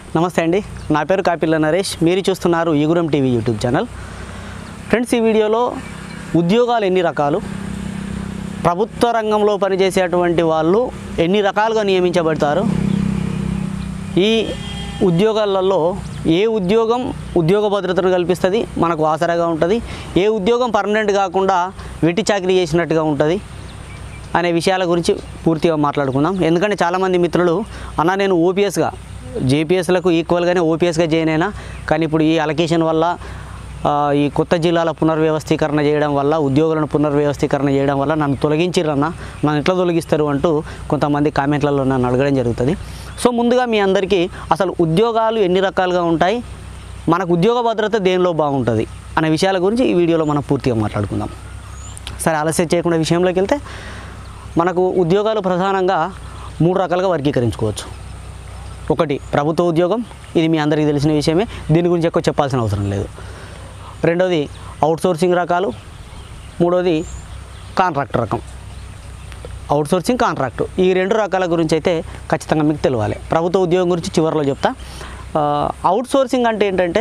నమస్తే అండి నా పేరు కాపిల్ల నరేష్ మీరు చూస్తున్నారు Iguram TV YouTube channel friends ఈ వీడియోలో ఉద్యోగాలు ఎన్ని రకాలు ప్రభుత్వ రంగంలో పనిచేసేటువంటి వాళ్ళు ఎన్ని రకాలుగా నియమించబడతారు ఈ ఉద్యోగాలలో ఏ ఉద్యోగం ఉద్యోగ భద్రతను కల్పిస్తుంది మనకు ఆసరాగా ఉంటుంది ఏ ఉద్యోగం పర్మనెంట్ కాకుండా వెట్టి చాకరీ చేసినట్టుగా ఉంటుంది అనే విషయాల గురించి పూర్తిగా మాట్లాడుకుందాం ఎందుకంటే చాలామంది మిత్రులు అన్న నేను ఓపీఎస్గా జేపీఎస్లకు ఈక్వల్గానే ఓపీఎస్గా జాయిన్ అయినా కానీ ఇప్పుడు ఈ అలొకేషన్ వల్ల ఆ, ఈ కొత్త జిల్లాల పునర్వ్యవస్థీకరణ చేయడం వల్ల ఉద్యోగులను పునర్వ్యవస్థీకరణ చేయడం వల్ల నన్ను తొలగించిరన్న నన్ను ఎట్లా తొలగిస్తారు అంటూ కొంతమంది కామెంట్లలో నన్ను అడగడం జరుగుతుంది సో ముందుగా మీ అందరికీ అసలు ఉద్యోగాలు ఎన్ని రకాలుగా ఉంటాయి మనకు ఉద్యోగ భద్రత దేనిలో బాగుంటుంది అనే విషయాల గురించి ఈ వీడియోలో మనం పూర్తిగా మాట్లాడుకుందాం సరే ఆలస్యం చేయకుండా విషయంలోకి వెళ్తే మనకు ఉద్యోగాలు ప్రధానంగా మూడు రకాలుగా వర్గీకరించుకోవచ్చు ఒకటి ప్రభుత్వ ఉద్యోగం ఇది మీ అందరికీ తెలిసిన విషయమే దీని గురించి ఎక్కువ చెప్పాల్సిన అవసరం లేదు రెండోది అవుట్సోర్సింగ్ రకాలు మూడోది కాంట్రాక్ట్ రకం అవుట్సోర్సింగ్ కాంట్రాక్ట్ ఈ రెండు రకాల గురించి అయితే ఖచ్చితంగా మీకు తెలియాలి ప్రభుత్వ ఉద్యోగం గురించి చివరిలో చెప్తా ఆ, అవుట్సోర్సింగ్ అంటే ఏంటంటే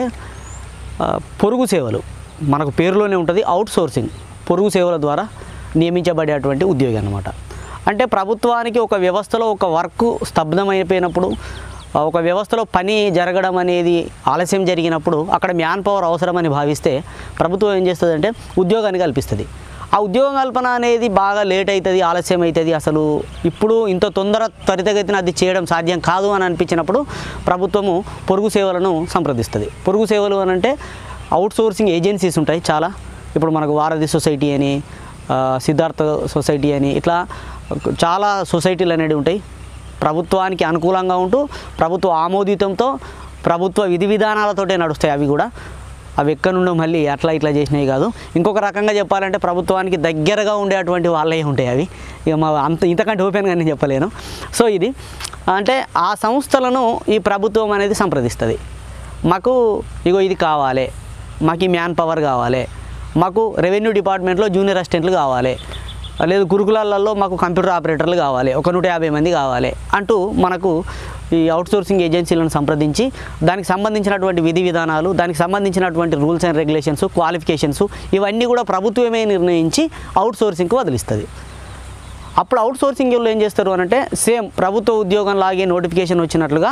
ఆ, పొరుగు సేవలు మనకు పేరులోనే ఉంటుంది అవుట్సోర్సింగ్ పొరుగు సేవల ద్వారా నియమించబడేటువంటి ఉద్యోగి అన్నమాట అంటే ప్రభుత్వానికి ఒక వ్యవస్థలో ఒక వర్క్ స్తబ్దమైపోయినప్పుడు ఆ, ఒక వ్యవస్థలో పని జరగడం అనేది ఆలస్యం జరిగినప్పుడు అక్కడ మ్యాన్ పవర్ అవసరమని భావిస్తే ప్రభుత్వం ఏం చేస్తుందంటే ఉద్యోగాన్ని కల్పిస్తుంది ఆ ఉద్యోగ కల్పన అనేది బాగా లేట్ అవుతుంది ఆలస్యం అవుతుంది అసలు ఇప్పుడు ఇంత తొందర త్వరితగతిన అది చేయడం సాధ్యం కాదు అని అనిపించినప్పుడు ప్రభుత్వము పొరుగు సేవలను సంప్రదిస్తుంది పొరుగు సేవలు అని అంటే అవుట్సోర్సింగ్ ఏజెన్సీస్ ఉంటాయి చాలా ఇప్పుడు మనకు వారధి సొసైటీ అని ఆ, సిద్ధార్థ సొసైటీ అని ఇట్లా చాలా సొసైటీలు అనేవి ఉంటాయి ప్రభుత్వానికి అనుకూలంగా ఉంటూ ప్రభుత్వ ఆమోదితంతో ప్రభుత్వ విధి విధానాలతోటే నడుస్తాయి అవి కూడా అవి ఎక్కడి నుండో మళ్ళీ అట్లా ఇట్లా చేసినవి కాదు ఇంకొక రకంగా చెప్పాలంటే ప్రభుత్వానికి దగ్గరగా ఉండేటువంటి వాళ్ళే ఉంటాయి అవి ఇక మా అంత ఇంతకంటే ఓపెన్గా నేను చెప్పలేను సో ఇది అంటే ఆ సంస్థలను ఈ ప్రభుత్వం అనేది సంప్రదిస్తుంది మాకు ఇగో ఇది కావాలి మాకు ఈ మ్యాన్ పవర్ కావాలి మాకు రెవెన్యూ డిపార్ట్మెంట్లో జూనియర్ అసిస్టెంట్లు కావాలి లేదు గురుకులాలలో మాకు కంప్యూటర్ ఆపరేటర్లు కావాలి ఒక నూట యాభై మంది కావాలి అంటూ మనకు ఈ అవుట్సోర్సింగ్ ఏజెన్సీలను సంప్రదించి దానికి సంబంధించినటువంటి విధి విధానాలు దానికి సంబంధించినటువంటి రూల్స్ అండ్ రెగ్యులేషన్స్ క్వాలిఫికేషన్స్ ఇవన్నీ కూడా ప్రభుత్వమే నిర్ణయించి అవుట్సోర్సింగ్కి వదిలిస్తుంది అప్పుడు అవుట్ సోర్సింగ్లో ఏం చేస్తారు అని అంటే సేమ్ ప్రభుత్వ ఉద్యోగం లాగే నోటిఫికేషన్ వచ్చినట్లుగా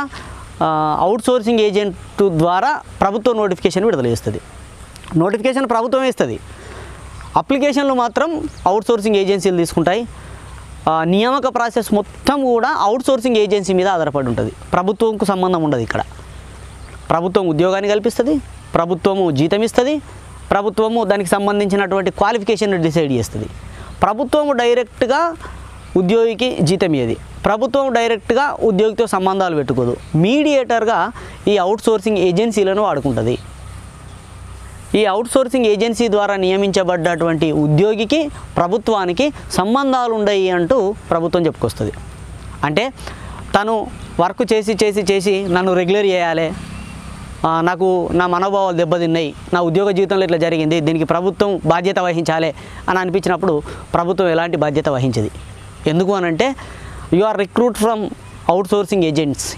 అవుట్ సోర్సింగ్ ఏజెంట్ ద్వారా ప్రభుత్వ నోటిఫికేషన్ విడుదల చేస్తుంది నోటిఫికేషన్ ప్రభుత్వమే ఇస్తుంది అప్లికేషన్లు మాత్రం అవుట్ సోర్సింగ్ ఏజెన్సీలు తీసుకుంటాయి ఆ, నియామక ప్రాసెస్ మొత్తం కూడా అవుట్ సోర్సింగ్ ఏజెన్సీ మీద ఆధారపడి ఉంటుంది ప్రభుత్వంకు సంబంధం ఉండదు ఇక్కడ ప్రభుత్వం ఉద్యోగాన్ని కల్పిస్తుంది ప్రభుత్వము జీతం ఇస్తుంది ప్రభుత్వము దానికి సంబంధించినటువంటి క్వాలిఫికేషన్ డిసైడ్ చేస్తుంది ప్రభుత్వము డైరెక్ట్గా ఉద్యోగికి జీతం ఇయ్యది ప్రభుత్వం డైరెక్ట్గా ఉద్యోగితో సంబంధాలు పెట్టుకోదు మీడియేటర్గా ఈ అవుట్సోర్సింగ్ ఏజెన్సీలను వాడుకుంటుంది ఈ అవుట్సోర్సింగ్ ఏజెన్సీ ద్వారా నియమించబడ్డటువంటి ఉద్యోగికి ప్రభుత్వానికి సంబంధాలు ఉండయి అంటూ ప్రభుత్వం చెప్పుకొస్తుంది అంటే తను వర్క్ చేసి చేసి చేసి నన్ను రెగ్యులర్ చేయాలి ఆ, నాకు నా మనోభావాలు దెబ్బతిన్నాయి నా ఉద్యోగ జీవితంలో ఇట్లా జరిగింది దీనికి ప్రభుత్వం బాధ్యత వహించాలి అని అనిపించినప్పుడు ప్రభుత్వం ఎలాంటి బాధ్యత వహించదు ఎందుకు అనంటే you are recruit from outsourcing agency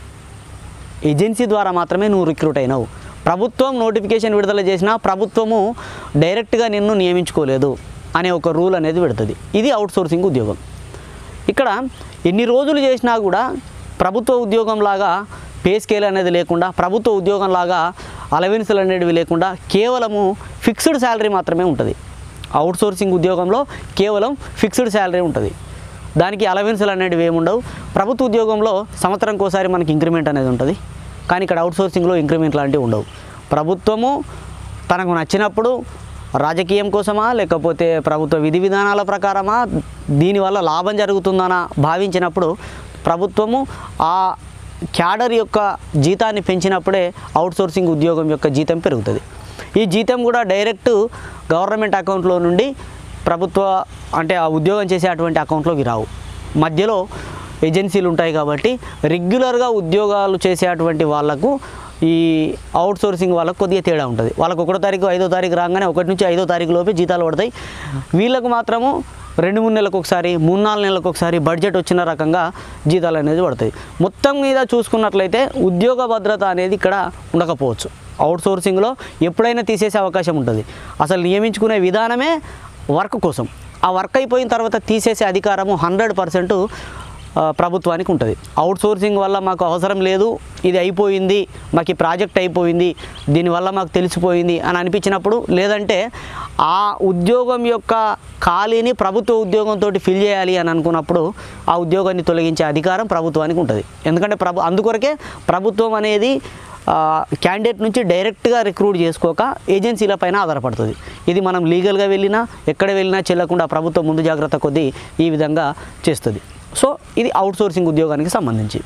agency ద్వారా మాత్రమే నువ్వు రిక్రూట్ అయినావు ప్రభుత్వం నోటిఫికేషన్ విడుదల చేసినా ప్రభుత్వము డైరెక్ట్గా నిన్ను నియమించుకోలేదు అనే ఒక రూల్ అనేది పెడుతుంది ఇది అవుట్సోర్సింగ్ ఉద్యోగం ఇక్కడ ఎన్ని రోజులు చేసినా కూడా ప్రభుత్వ ఉద్యోగం లాగా పే స్కేల్ అనేది లేకుండా ప్రభుత్వ ఉద్యోగం లాగా అలవెన్సులు అనేటివి లేకుండా కేవలము ఫిక్స్డ్ శాలరీ మాత్రమే ఉంటుంది అవుట్సోర్సింగ్ ఉద్యోగంలో కేవలం ఫిక్స్డ్ శాలరీ ఉంటుంది దానికి అలవెన్సులు అనేటివి ఏముండవు ప్రభుత్వ ఉద్యోగంలో సంవత్సరంకి ఒకసారి మనకి ఇంక్రిమెంట్ అనేది ఉంటుంది కానీ ఇక్కడ అవుట్సోర్సింగ్లో ఇంక్రిమెంట్ లాంటివి ఉండవు ప్రభుత్వము తనకు నచ్చినప్పుడు రాజకీయం కోసమా లేకపోతే ప్రభుత్వ విధి విధానాల ప్రకారమా దీనివల్ల లాభం జరుగుతుందనా భావించినప్పుడు ప్రభుత్వము ఆ క్యాడర్ యొక్క జీతాన్ని పెంచినప్పుడే అవుట్సోర్సింగ్ ఉద్యోగం యొక్క జీతం పెరుగుతుంది ఈ జీతం కూడా డైరెక్ట్ గవర్నమెంట్ అకౌంట్లో నుండి ప్రభుత్వ అంటే ఆ ఉద్యోగం చేసే అటువంటి అకౌంట్లోకి రావు మధ్యలో ఏజెన్సీలు ఉంటాయి కాబట్టి రెగ్యులర్గా ఉద్యోగాలు చేసేటువంటి వాళ్ళకు ఈ అవుట్ సోర్సింగ్ వాళ్ళకు కొద్దిగా తేడా ఉంటుంది వాళ్ళకు ఒకటో తారీఖు ఐదో తారీఖు రాగానే ఒకటి నుంచి ఐదో తారీఖు లోపే జీతాలు పడతాయి వీళ్ళకు మాత్రము రెండు మూడు నెలలకు ఒకసారి మూడు నాలుగు నెలలకు ఒకసారి బడ్జెట్ వచ్చిన రకంగా జీతాలు అనేది పడతాయి మొత్తం మీద చూసుకున్నట్లయితే ఉద్యోగ భద్రత అనేది ఇక్కడ ఉండకపోవచ్చు అవుట్ సోర్సింగ్లో ఎప్పుడైనా తీసేసే అవకాశం ఉంటుంది అసలు నియమించుకునే విధానమే వర్క్ కోసం ఆ వర్క్ అయిపోయిన తర్వాత తీసేసే అధికారము హండ్రెడ్ పర్సెంట్ ప్రభుత్వానికి ఉంటుంది అవుట్ సోర్సింగ్ వల్ల మాకు అవసరం లేదు ఇది అయిపోయింది మాకు ఈ ప్రాజెక్ట్ అయిపోయింది దీనివల్ల మాకు తెలిసిపోయింది అని అనిపించినప్పుడు లేదంటే ఆ ఉద్యోగం యొక్క ఖాళీని ప్రభుత్వ ఉద్యోగంతో ఫిల్ చేయాలి అని అనుకున్నప్పుడు ఆ ఉద్యోగాన్ని తొలగించే అధికారం ప్రభుత్వానికి ఉంటుంది ఎందుకంటే ప్రభు అందుకొరకే ప్రభుత్వం అనేది క్యాండిడేట్ నుంచి డైరెక్ట్గా రిక్రూట్ చేసుకోక ఏజెన్సీల పైన ఆధారపడుతుంది ఇది మనం లీగల్గా వెళ్ళినా ఎక్కడ వెళ్ళినా చెల్లకుండా ప్రభుత్వం ముందు జాగ్రత్త కొద్దీ ఈ విధంగా చేస్తుంది సో ఇది అవుట్ సోర్సింగ్ ఉద్యోగానికి సంబంధించి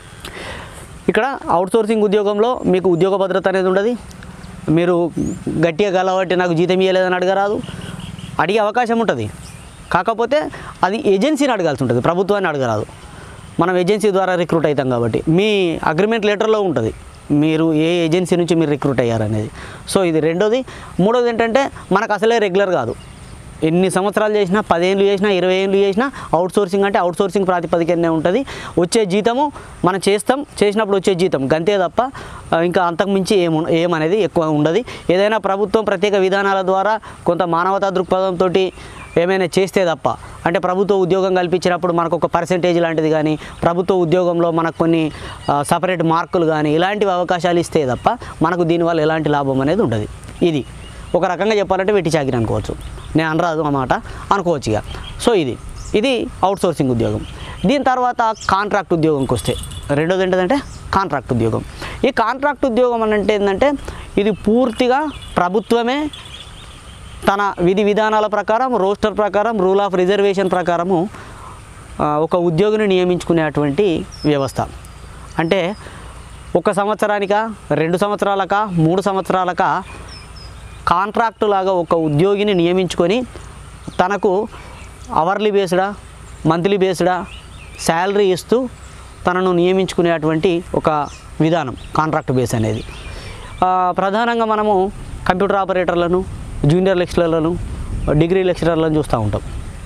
ఇక్కడ అవుట్ సోర్సింగ్ ఉద్యోగంలో మీకు ఉద్యోగ భద్రత అనేది ఉండదు మీరు గట్టిగా గలబట్టి నాకు జీతం ఇవ్వలేదని అడగరాదు అడిగే అవకాశం ఉంటుంది కాకపోతే అది ఏజెన్సీని అడగాల్సి ఉంటుంది ప్రభుత్వాన్ని అడగరాదు మనం ఏజెన్సీ ద్వారా రిక్రూట్ అవుతాం కాబట్టి మీ అగ్రిమెంట్ లెటర్లో ఉంటుంది మీరు ఏ ఏజెన్సీ నుంచి మీరు రిక్రూట్ అయ్యారనేది సో ఇది రెండోది మూడోది ఏంటంటే మనకు అసలే రెగ్యులర్ కాదు ఎన్ని సంవత్సరాలు చేసినా పదేళ్ళు చేసినా ఇరవై ఏళ్ళు చేసినా అవుట్ సోర్సింగ్ అంటే అవుట్ సోర్సింగ్ ప్రాతిపదికనే ఉంటుంది వచ్చే జీతము మనం చేస్తాం చేసినప్పుడు వచ్చే జీతం గంతే తప్ప ఆ, ఇంకా అంతకుమించి ఏము ఏమనేది ఎక్కువ ఉండదు ఏదైనా ప్రభుత్వం ప్రత్యేక విధానాల ద్వారా కొంత మానవతా దృక్పథంతో ఏమైనా చేస్తే తప్ప అంటే ప్రభుత్వ ఉద్యోగం కల్పించినప్పుడు మనకు ఒక పర్సెంటేజ్ లాంటిది కానీ ప్రభుత్వ ఉద్యోగంలో మనకు కొన్ని సపరేట్ మార్కులు కానీ ఇలాంటివి అవకాశాలు ఇస్తే తప్ప మనకు దీనివల్ల ఎలాంటి లాభం అనేది ఉండదు ఇది ఒక రకంగా చెప్పాలంటే వెట్టి చాకిరి అనుకోవచ్చు నేను అనరాదు అన్నమాట అనుకోవచ్చు ఇక సో ఇది ఇది అవుట్ సోర్సింగ్ ఉద్యోగం దీని తర్వాత కాంట్రాక్ట్ ఉద్యోగంకి వస్తే రెండోది ఏంటంటే కాంట్రాక్ట్ ఉద్యోగం ఈ కాంట్రాక్ట్ ఉద్యోగం అని అంటే ఏంటంటే ఇది పూర్తిగా ప్రభుత్వమే తన విధి విధానాల ప్రకారం రోస్టర్ ప్రకారం రూల్ ఆఫ్ రిజర్వేషన్ ప్రకారము ఆ, ఒక ఉద్యోగిని నియమించుకునేటువంటి వ్యవస్థ అంటే ఒక సంవత్సరానిక రెండు సంవత్సరాలక మూడు సంవత్సరాలక కాంట్రాక్టు లాగా ఒక ఉద్యోగిని నియమించుకొని తనకు అవర్లీ బేస్డా మంత్లీ బేస్డా శాలరీ ఇస్తూ తనను నియమించుకునేటువంటి ఒక విధానం కాంట్రాక్ట్ బేస్ అనేది ఆ, ప్రధానంగా మనము కంప్యూటర్ ఆపరేటర్లను జూనియర్ లెక్చరర్లను డిగ్రీ లెక్చరర్లను చూస్తూ ఉంటాం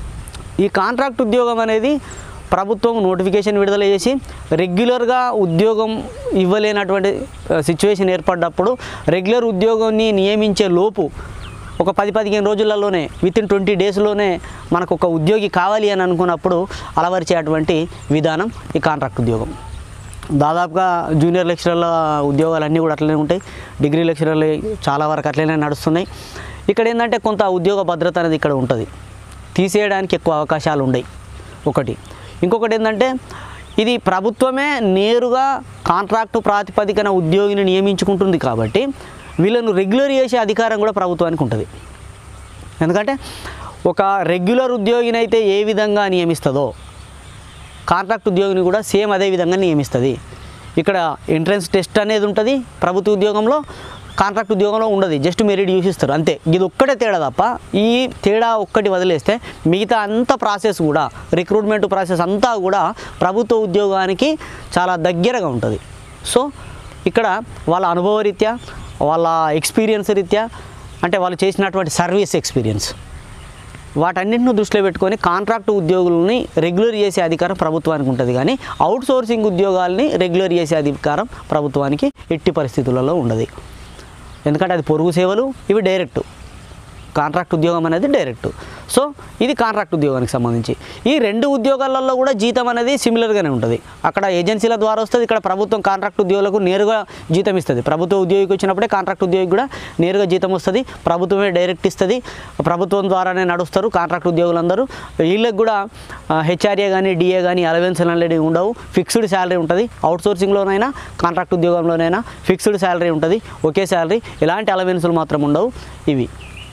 ఈ కాంట్రాక్ట్ ఉద్యోగం అనేది ప్రభుత్వం నోటిఫికేషన్ విడుదల చేసి రెగ్యులర్గా ఉద్యోగం ఇవ్వలేనటువంటి సిచ్యువేషన్ ఏర్పడ్డప్పుడు రెగ్యులర్ ఉద్యోగాన్ని నియమించే లోపు ఒక పది పదిహేను రోజులలోనే విత్ ఇన్ ట్వంటీ డేస్లోనే మనకు ఒక ఉద్యోగి కావాలి అని అనుకున్నప్పుడు అలవరిచేటువంటి విధానం ఈ కాంట్రాక్ట్ ఉద్యోగం దాదాపుగా జూనియర్ లెక్చరర్ల ఉద్యోగాలు అన్నీ కూడా అట్లనే ఉంటాయి డిగ్రీ లెక్చరర్లు చాలా వరకు అట్లనే నడుస్తున్నాయి ఇక్కడ ఏంటంటే కొంత ఉద్యోగ భద్రత అనేది ఇక్కడ ఉంటుంది తీసేయడానికి ఎక్కువ అవకాశాలు ఉన్నాయి ఒకటి ఇంకొకటి ఏంటంటే ఇది ప్రభుత్వమే నేరుగా కాంట్రాక్టు ప్రాతిపదికన ఉద్యోగిని నియమించుకుంటుంది కాబట్టి వీళ్ళను రెగ్యులర్ చేసే అధికారం కూడా ప్రభుత్వానికి ఉంటుంది ఎందుకంటే ఒక రెగ్యులర్ ఉద్యోగిని అయితే ఏ విధంగా నియమిస్తుందో కాంట్రాక్ట్ ఉద్యోగిని కూడా సేమ్ అదే విధంగా నియమిస్తుంది ఇక్కడ ఎంట్రన్స్ టెస్ట్ అనేది ఉంటుంది ప్రభుత్వ ఉద్యోగంలో కాంట్రాక్ట్ ఉద్యోగంలో ఉండదు జస్ట్ మెరిట్ చూసిస్తారు అంతే ఇది ఒక్కటే తేడా తప్ప ఈ తేడా ఒక్కటి వదిలేస్తే మిగతా అంత ప్రాసెస్ కూడా రిక్రూట్మెంట్ ప్రాసెస్ అంతా కూడా ప్రభుత్వ ఉద్యోగానికి చాలా దగ్గరగా ఉంటుంది సో ఇక్కడ వాళ్ళ అనుభవ రీత్యా వాళ్ళ ఎక్స్పీరియన్స్ రీత్యా అంటే వాళ్ళు చేసినటువంటి సర్వీస్ ఎక్స్పీరియన్స్ వాటన్నింటిని దృష్టిలో పెట్టుకొని కాంట్రాక్ట్ ఉద్యోగులని రెగ్యులర్ చేసే అధికారం ప్రభుత్వానికి ఉంటుంది కానీ అవుట్ సోర్సింగ్ ఉద్యోగాల్ని రెగ్యులర్ చేసే అధికారం ప్రభుత్వానికి ఎట్టి పరిస్థితులలో ఉండదు ఎందుకంటే అది పొరుగు సేవలు ఇవి డైరెక్ట్ కాంట్రాక్ట్ ఉద్యోగం అనేది డైరెక్ట్ సో ఇది కాంట్రాక్ట్ ఉద్యోగానికి సంబంధించి ఈ రెండు ఉద్యోగాలలో కూడా జీతం అనేది సిమిలర్గానే ఉంటుంది అక్కడ ఏజెన్సీల ద్వారా వస్తుంది ఇక్కడ ప్రభుత్వం కాంట్రాక్ట్ ఉద్యోగులకు నేరుగా జీతం ఇస్తుంది ప్రభుత్వ ఉద్యోగికి వచ్చినప్పుడే కాంట్రాక్ట్ ఉద్యోగికి కూడా నేరుగా జీతం వస్తుంది ప్రభుత్వమే డైరెక్ట్ ఇస్తుంది ప్రభుత్వం ద్వారానే నడుస్తారు కాంట్రాక్ట్ ఉద్యోగులందరూ వీళ్ళకి కూడా హెచ్ఆర్ఏ కానీ డిఏ కానీ అలవెన్స్ అనేవి ఉండవు ఫిక్స్డ్ శాలరీ ఉంటుంది అవుట్ సోర్సింగ్లోనైనా కాంట్రాక్ట్ ఉద్యోగంలోనైనా ఫిక్స్డ్ శాలరీ ఉంటుంది ఒకే శాలరీ ఎలాంటి అలవెన్సులు మాత్రం ఉండవు ఇవి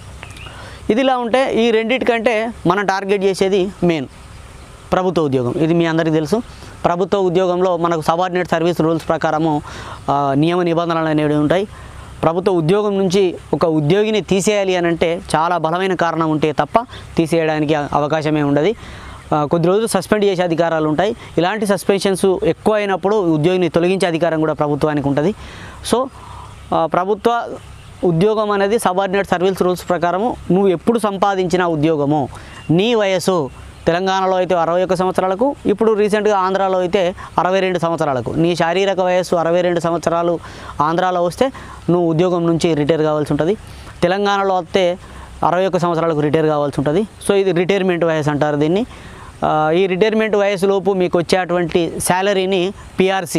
ఇదిలా ఉంటే ఈ రెండిటికంటే మనం టార్గెట్ చేసేది మెయిన్ ప్రభుత్వ ఉద్యోగం ఇది మీ అందరికీ తెలుసు ప్రభుత్వ ఉద్యోగంలో మనకు సబార్డినేట్ సర్వీస్ రూల్స్ ప్రకారము ఆ, నియమ నిబంధనలు అనేవి ఉంటాయి ప్రభుత్వ ఉద్యోగం నుంచి ఒక ఉద్యోగిని తీసేయాలి అని అంటే చాలా బలమైన కారణం ఉంటే తప్ప తీసేయడానికి అవకాశమే ఉండదు ఆ, కొద్ది రోజులు సస్పెండ్ చేసే అధికారాలు ఉంటాయి ఇలాంటి సస్పెన్షన్స్ ఎక్కువ అయినప్పుడు ఉద్యోగిని తొలగించే అధికారం కూడా ప్రభుత్వానికి ఉంటుంది సో ఆ, ప్రభుత్వ ఉద్యోగం అనేది సబార్డినేట్ సర్వీస్ రూల్స్ ప్రకారము నువ్వు ఎప్పుడు సంపాదించిన ఉద్యోగము నీ వయసు తెలంగాణలో అయితే అరవై ఒక్క సంవత్సరాలకు ఇప్పుడు రీసెంట్గా ఆంధ్రాలో అయితే అరవై రెండు సంవత్సరాలకు నీ శారీరక వయస్సు అరవై రెండు సంవత్సరాలు ఆంధ్రాలో వస్తే నువ్వు ఉద్యోగం నుంచి రిటైర్ కావాల్సి ఉంటుంది తెలంగాణలో వస్తే అరవై ఒక్క సంవత్సరాలకు రిటైర్ కావాల్సి ఉంటుంది సో ఇది రిటైర్మెంట్ వయసు అంటారు దీన్ని ఆ, ఈ రిటైర్మెంట్ వయసులోపు మీకు వచ్చేటువంటి శాలరీని పిఆర్సి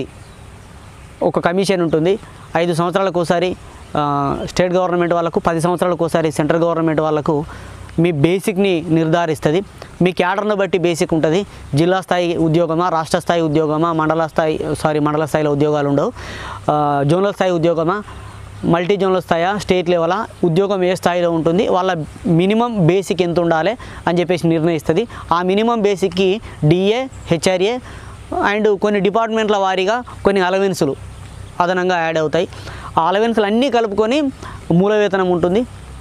ఒక కమిషన్ ఉంటుంది ఐదు సంవత్సరాలకు ఒకసారి ఆ, స్టేట్ గవర్నమెంట్ వాళ్ళకు పది సంవత్సరాలకు ఒకసారి సెంట్రల్ గవర్నమెంట్ వాళ్ళకు మీ బేసిక్ని నిర్ధారిస్తుంది మీ క్యాడర్ను బట్టి బేసిక్ ఉంటుంది జిల్లా స్థాయి ఉద్యోగమా రాష్ట్ర స్థాయి ఉద్యోగమా మండల స్థాయి సారీ మండల స్థాయిలో ఉద్యోగాలు ఉండవు ఆ, జోనల్ స్థాయి ఉద్యోగమా మల్టీ జోనల్ స్థాయా స్టేట్ లెవెలా ఉద్యోగం ఏ స్థాయిలో ఉంటుంది వాళ్ళ మినిమం బేసిక్ ఎంత ఉండాలి అని చెప్పేసి నిర్ణయిస్తుంది ఆ మినిమం బేసిక్కి డిఏ హెచ్ఆర్ఏ అండ్ కొన్ని డిపార్ట్మెంట్ల వారీగా కొన్ని అలవెన్సులు అదనంగా యాడ్ అవుతాయి ఆ అలవెన్స్లు అన్నీ కలుపుకొని మూల వేతనం ఉంటుంది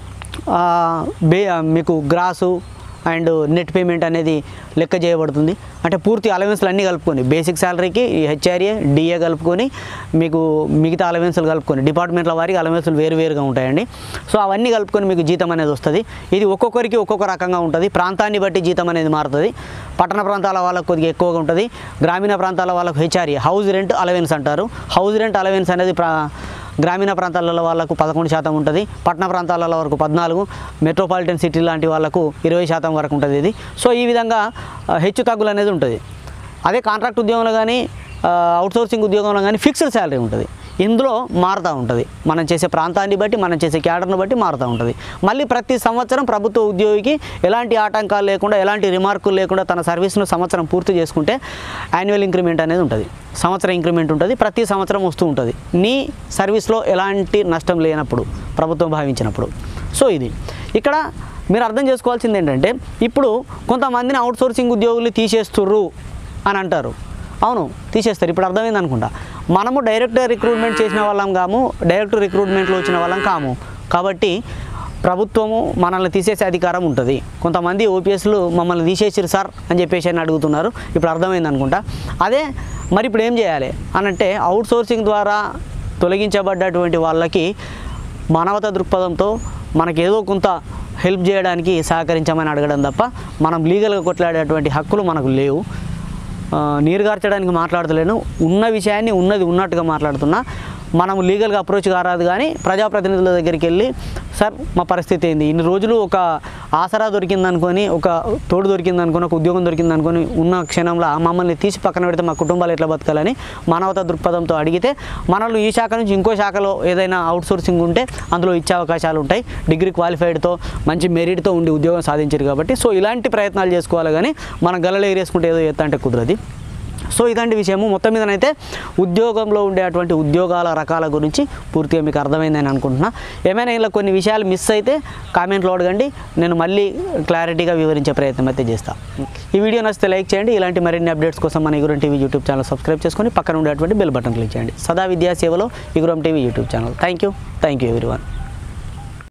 ఆ, బే మీకు గ్రాసు అండ్ నెట్ పేమెంట్ అనేది లెక్క చేయబడుతుంది అంటే పూర్తి అలవెన్స్లు అన్నీ కలుపుకొని బేసిక్ శాలరీకి ఈ హెచ్ఆర్ఏ డిఏ కలుపుకొని మీకు మిగతా అలవెన్స్లు కలుపుకొని డిపార్ట్మెంట్ల వారికి అలవెన్స్లు వేరు వేరుగా ఉంటాయండి సో అవన్నీ కలుపుకొని మీకు జీతం అనేది వస్తుంది ఇది ఒక్కొక్కరికి ఒక్కొక్క రకంగా ఉంటుంది ప్రాంతాన్ని బట్టి జీతం అనేది మారుతుంది పట్టణ ప్రాంతాల వాళ్ళకు కొద్దిగా ఎక్కువగా ఉంటుంది గ్రామీణ ప్రాంతాల వాళ్ళకు హెచ్ఆర్ఏ హౌస్ రెంట్ అలవెన్స్ అంటారు హౌస్ రెంట్ అలవెన్స్ అనేది ప్రా గ్రామీణ ప్రాంతాలలో వాళ్ళకు పదకొండు శాతం ఉంటుంది పట్టణ ప్రాంతాలలో వరకు పద్నాలుగు మెట్రోపాలిటన్ సిటీ లాంటి వాళ్ళకు ఇరవై శాతం వరకు ఉంటుంది ఇది సో ఈ విధంగా ఆ, హెచ్చు తగ్గులు అనేది ఉంటుంది అదే కాంట్రాక్ట్ ఉద్యోగంలో కానీ అవుట్సోర్సింగ్ ఉద్యోగంలో కానీ ఫిక్స్డ్ శాలరీ ఉంటుంది ఇందులో మారుతూ ఉంటుంది మనం చేసే ప్రాంతాన్ని బట్టి మనం చేసే క్యాడర్ను బట్టి మారుతూ ఉంటుంది మళ్ళీ ప్రతి సంవత్సరం ప్రభుత్వ ఉద్యోగికి ఎలాంటి ఆటంకాలు లేకుండా ఎలాంటి రిమార్కులు లేకుండా తన సర్వీస్ను సంవత్సరం పూర్తి చేసుకుంటే యాన్యువల్ ఇంక్రిమెంట్ అనేది ఉంటుంది సంవత్సరం ఇంక్రిమెంట్ ఉంటుంది ప్రతి సంవత్సరం వస్తూ ఉంటుంది నీ సర్వీస్లో ఎలాంటి నష్టం లేనప్పుడు ప్రభుత్వం భావించినప్పుడు సో ఇది ఇక్కడ మీరు అర్థం చేసుకోవాల్సింది ఏంటంటే ఇప్పుడు కొంతమందిని అవుట్సోర్సింగ్ ఉద్యోగుల్ని తీసేస్తుర్రు అని అంటారు అవును తీసేస్తారు ఇప్పుడు అర్థమైంది అనుకుంటా మనము డైరెక్ట్ రిక్రూట్మెంట్ చేసిన వాళ్ళం కాము డైరెక్ట్ రిక్రూట్మెంట్లో వచ్చిన వాళ్ళం కాము కాబట్టి ప్రభుత్వము మనల్ని తీసేసే అధికారం ఉంటుంది కొంతమంది ఓపీఎస్లు మమ్మల్ని తీసేసారు సార్ అని చెప్పేసి అని అడుగుతున్నారు ఇప్పుడు అర్థమైంది అనుకుంటా అదే మరి ఇప్పుడు ఏం చేయాలి అని అంటే అవుట్ సోర్సింగ్ ద్వారా తొలగించబడ్డటువంటి వాళ్ళకి మానవతా దృక్పథంతో మనకి ఏదో కొంత హెల్ప్ చేయడానికి సహకరించమని అడగడం తప్ప మనం లీగల్గా కొట్లాడేటువంటి హక్కులు మనకు లేవు ఆ, నీరుగార్చడానికి మాట్లాడతలేను ఉన్న విషయాన్ని ఉన్నది ఉన్నట్టుగా మాట్లాడుతున్నా మనం లీగల్గా అప్రోచ్ కారాదు కానీ ప్రజాప్రతినిధుల దగ్గరికి వెళ్ళి సార్ మా పరిస్థితి ఏంది ఇన్ని రోజులు ఒక ఆసరా దొరికిందనుకొని ఒక తోడు దొరికిందనుకొని ఒక ఉద్యోగం దొరికిందనుకొని ఉన్న క్షణంలో మమ్మల్ని తీసి పక్కన పెడితే మా కుటుంబాలు ఎట్లా బతకాలని మానవతా దృక్పథంతో అడిగితే మనల్ని ఈ శాఖ నుంచి ఇంకో శాఖలో ఏదైనా అవుట్సోర్సింగ్ ఉంటే అందులో ఇచ్చే అవకాశాలు ఉంటాయి డిగ్రీ క్వాలిఫైడ్తో మంచి మెరిట్తో ఉండి ఉద్యోగం సాధించారు కాబట్టి సో ఇలాంటి ప్రయత్నాలు చేసుకోవాలి కానీ మనం గలలో ఎగరేసుకుంటే ఏదో చేస్తా అంటే కుదరది సో ఇదంటి విషయము మొత్తం మీదనైతే ఉద్యోగంలో ఉండేటువంటి ఉద్యోగాల రకాల గురించి పూర్తిగా మీకు అర్థమైందని అనుకుంటున్నా ఏమైనా ఇలా కొన్ని విషయాలు మిస్ అయితే కామెంట్లో అడగండి నేను మళ్ళీ క్లారిటీగా వివరించే ప్రయత్నం అయితే చేస్తాను ఈ వీడియో నచ్చితే లైక్ చేయండి ఇలాంటి మరిన్ని అప్డేట్స్ కోసం మన Iguram TV YouTube channel subscribe చేసుకొని పక్కన ఉండేటువంటి బెల్ బటన్ క్లిక్ చేయండి సదా విద్యా సేవలో Iguram TV YouTube channel thank you thank you everyone